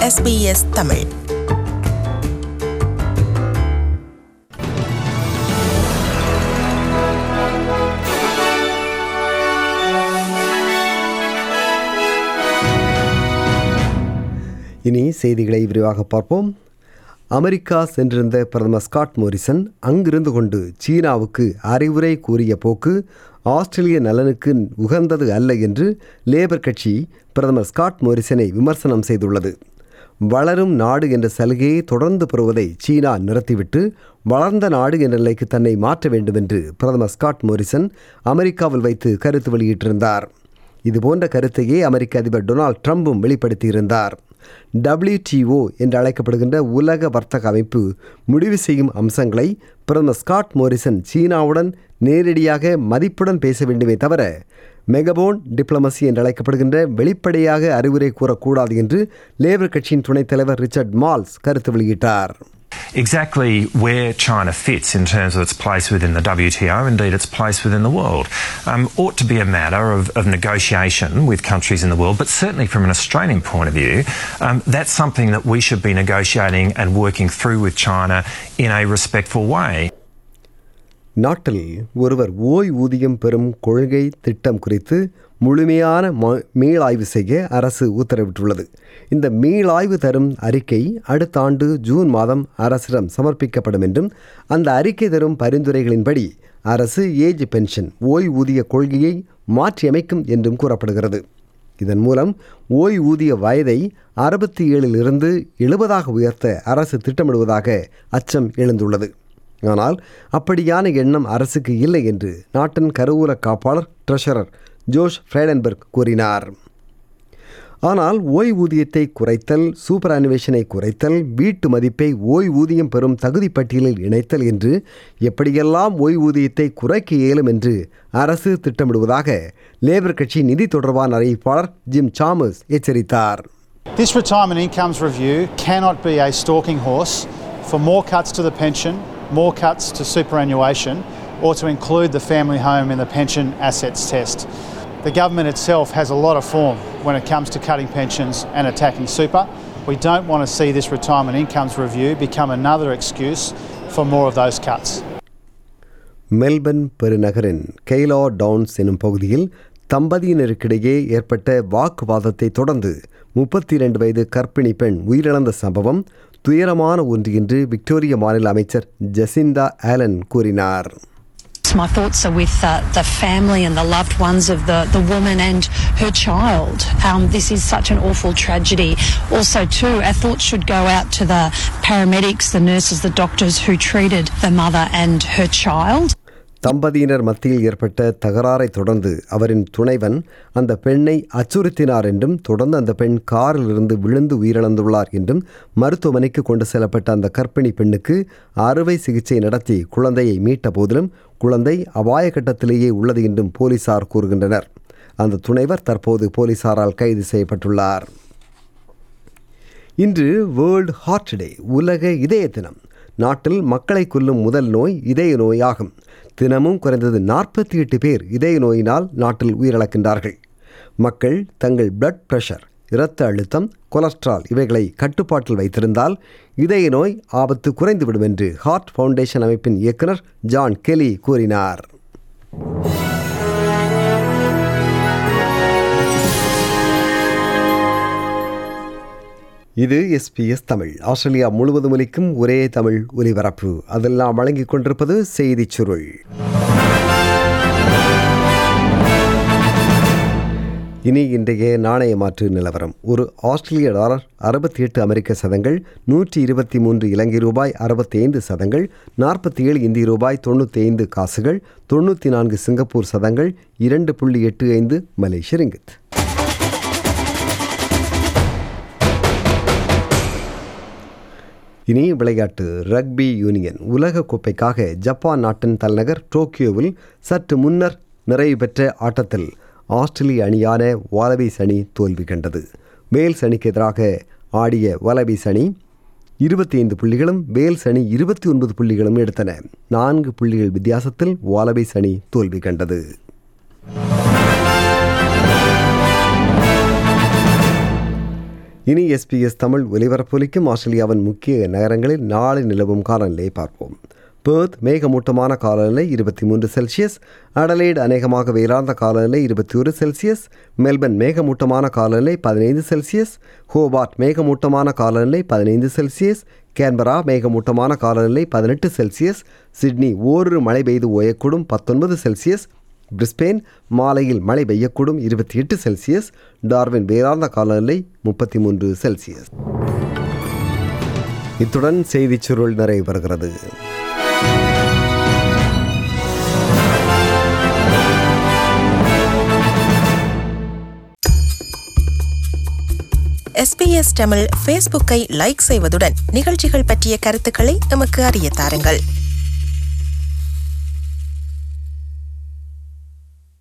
SBS Tamil இனி செய்திகளை விரிவாக பார்ப்போம் அமெரிக்கா சென்றிருந்த பிரதமர் ஸ்காட் மோரிசன் அங்கிருந்து கொண்டு சீனாவுக்கு அறிவுரை கூறிய போக்கு ஆஸ்திரேலிய நலனுக்கு உகந்தது அல்ல என்று லேபர் கட்சி பிரதமர் ஸ்காட் மோரிசனை விமர்சனம் செய்துள்ளது வளரும் நாடு என்ற சலுகையை தொடர்ந்து பெறுவதை சீனா நிறுத்திவிட்டு வளர்ந்த நாடு என்ற நிலைக்கு தன்னை மாற்ற வேண்டும் என்று பிரதமர் ஸ்காட் மோரிசன் அமெரிக்காவில் வைத்து கருத்து வெளியிட்டிருந்தார் இதுபோன்ற கருத்தையே அமெரிக்க அதிபர் டொனால்ட் ட்ரம்பும் வெளிப்படுத்தியிருந்தார் WTO என்று அழைக்கப்படுகின்ற உலக வர்த்தக அமைப்பு முடிவு செய்யும் அம்சங்களை பிரதமர் ஸ்காட் மோரிசன் சீனாவுடன் நேரடியாக மதிப்புடன் பேச வேண்டுமே தவிர மெகபோன் டிப்ளமசி என்று அழைக்கப்படுகின்ற வெளிப்படையாக அறிவுரை கூறக்கூடாது என்று லேபர் கட்சியின் துணைத் தலைவர் ரிச்சர்ட் மால்ஸ் கருத்து வெளியிட்டார் exactly where China fits in terms of its place within the WTO, indeed its place within the world, um, ought to be a matter of, of negotiation with countries in the world, but certainly from an Australian point of view, um, that's something that we should be negotiating and working through with China in a respectful way. நாட்டில் ஒருவர் ஓய்வூதியம் பெறும் கொள்கை திட்டம் குறித்து முழுமையான ம- மீளாய்வு செய்ய அரசு உத்தரவிட்டுள்ளது இந்த மீளாய்வு தரும் அறிக்கை அடுத்த ஆண்டு ஜூன் மாதம் அரசிடம் சமர்ப்பிக்கப்படும் என்றும் அந்த அறிக்கை தரும் பரிந்துரைகளின்படி அரசு ஏஜ் பென்ஷன் ஓய்வூதிய கொள்கையை மாற்றியமைக்கும் என்றும் கூறப்படுகிறது இதன் மூலம் ஓய்வூதிய வயதை அறுபத்தி ஏழிலிருந்து எழுபதாக உயர்த்த அரசு திட்டமிடுவதாக அச்சம் எழுந்துள்ளது ஆனால் அப்படியான எண்ணம் அரசுக்கு இல்லை என்று நாட்டின் கருவூல காப்பாளர் ட்ரெஷரர் ஜோஷ் ஃப்ரேடன்பர்க் கூறினார் ஆனால் ஓய்வூதியத்தை குறைத்தல் சூப்பர் அனிவேஷனை குறைத்தல் வீட்டு மதிப்பை ஓய்வூதியம் பெறும் தகுதி பட்டியலில் இணைத்தல் என்று எப்படியெல்லாம் ஓய்வூதியத்தை குறைக்க இயலும் என்று அரசு திட்டமிடுவதாக லேபர் கட்சி நிதி தொடர்பான அறிவிப்பாளர் ஜிம் சாமஸ் எச்சரித்தார் This retirement incomes review cannot be a stalking horse for more cuts to the pension, more cuts to superannuation, or to include the family home in the pension assets test. The government itself has a lot of form when it comes to cutting pensions and attacking super. We don't want to see this retirement incomes review become another excuse for more of those cuts. Melbourne பெருநகரின் Keilor Downs எனும் பகுதியில் தம்பதியினருக்கிடையே ஏற்பட்ட வாக்குவாதத்தை தொடர்ந்து முப்பத்தி இரண்டு வயது கர்ப்பிணி பெண் உயிரிழந்த சம்பவம் துயரமான ஒன்று என்று விக்டோரிய மாநில அமைச்சர் ஜெசிந்தா ஆலன் கூறினார் My thoughts are with uh, the family and the loved ones of the, the woman and her child. Um, this is such an awful tragedy. Also, too, our thoughts should go out to the paramedics, the nurses, the doctors who treated the mother and her child. தம்பதியினர் மத்தியில் ஏற்பட்ட தகராறை தொடர்ந்து அவரின் துணைவன் அந்த பெண்ணை அச்சுறுத்தினார் என்றும் தொடர்ந்து அந்த பெண் காரில் இருந்து விழுந்து உயிரிழந்துள்ளார் என்றும் மருத்துவமனைக்கு கொண்டு செல்லப்பட்ட அந்த கர்ப்பிணி பெண்ணுக்கு அறுவை சிகிச்சை நடத்தி குழந்தையை மீட்ட போதிலும் குழந்தை அபாய கட்டத்திலேயே உள்ளது என்றும் போலீசார் கூறுகின்றனர் அந்த துணைவர் தற்போது போலீசாரால் கைது செய்யப்பட்டுள்ளார் இன்று வேர்ல்டு ஹார்ட் டே உலக இதய தினம் நாட்டில் மக்களை கொல்லும் முதல் நோய் இதய நோயாகும் தினமும் குறைந்தது நாற்பத்தி எட்டு பேர் இதய நோயினால் நாட்டில் உயிரிழக்கின்றார்கள் மக்கள் தங்கள் பிளட் பிரஷர் இரத்த அழுத்தம் கொலஸ்ட்ரால் இவைகளை கட்டுப்பாட்டில் வைத்திருந்தால் இதய நோய் ஆபத்து குறைந்துவிடும் என்று ஹார்ட் ஃபவுண்டேஷன் அமைப்பின் இயக்குனர் ஜான் கெலி கூறினார் இது எஸ்பிஎஸ் தமிழ் ஆஸ்திரேலியா முழுவதும் ஒலிக்கும் ஒரே தமிழ் ஒலிபரப்பு அதெல்லாம் வழங்கிக் கொண்டிருப்பது செய்திச் சுருள் இனி இன்றைய நாணய மாற்று நிலவரம் ஒரு ஆஸ்திரேலிய டாலர் அறுபத்தி எட்டு அமெரிக்க சதங்கள் நூற்றி இருபத்தி மூன்று இலங்கை ரூபாய் அறுபத்தி ஐந்து சதங்கள் நாற்பத்தி ஏழு இந்திய ரூபாய் தொண்ணூற்றி ஐந்து காசுகள் தொண்ணூற்றி நான்கு சிங்கப்பூர் சதங்கள் இரண்டு புள்ளி எட்டு ஐந்து மலேசிய ரிங்கித் இனி விளையாட்டு ரக்பி யூனியன் உலக கோப்பைக்காக ஜப்பான் நாட்டின் தலைநகர் டோக்கியோவில் சற்று முன்னர் நிறைவு பெற்ற ஆட்டத்தில் ஆஸ்திரேலிய அணியான வாலபீஸ் அணி தோல்வி கண்டது வேல்ஸ் அணிக்கு எதிராக ஆடிய வாலபீஸ் அணி இருபத்தி ஐந்து புள்ளிகளும் வேல்ஸ் அணி இருபத்தி ஒன்பது புள்ளிகளும் எடுத்தன நான்கு புள்ளிகள் வித்தியாசத்தில் வாலபீஸ் அணி தோல்வி கண்டது இனி எஸ்பிஎஸ் தமிழ் ஒலிபரப்பொலிக்கும் ஆஸ்திரேலியாவின் முக்கிய நகரங்களில் நாளை நிலவும் காலநிலையை பார்ப்போம் பேர்த் மேகமூட்டமான காலநிலை இருபத்தி மூன்று செல்சியஸ் அடலைடு அநேகமாக வெயிலார்ந்த காலநிலை இருபத்தி ஒரு செல்சியஸ் மெல்பர்ன் மேகமூட்டமான காலநிலை பதினைந்து செல்சியஸ் ஹோபார்ட் மேகமூட்டமான காலநிலை பதினைந்து செல்சியஸ் கேன்பரா மேகமூட்டமான காலநிலை பதினெட்டு செல்சியஸ் சிட்னி ஓரிரு மழை பெய்து ஓயக்கூடும் பத்தொன்பது செல்சியஸ் பிரிஸ்பெயின் மாலையில் மழை பெய்யக்கூடும் இருபத்தி எட்டு செல்சியஸ் டார்வின் வேறார்ந்த காலநிலை முப்பத்தி மூன்று செல்சியஸ் இத்துடன் செய்திச் சுருள் நிறைவு பெறுகிறது எஸ்பிஎஸ் தமிழ் ஃபேஸ்புக்கை லைக் செய்வதுடன் நிகழ்ச்சிகள் பற்றிய கருத்துக்களை எமக்கு அறிய தாருங்கள்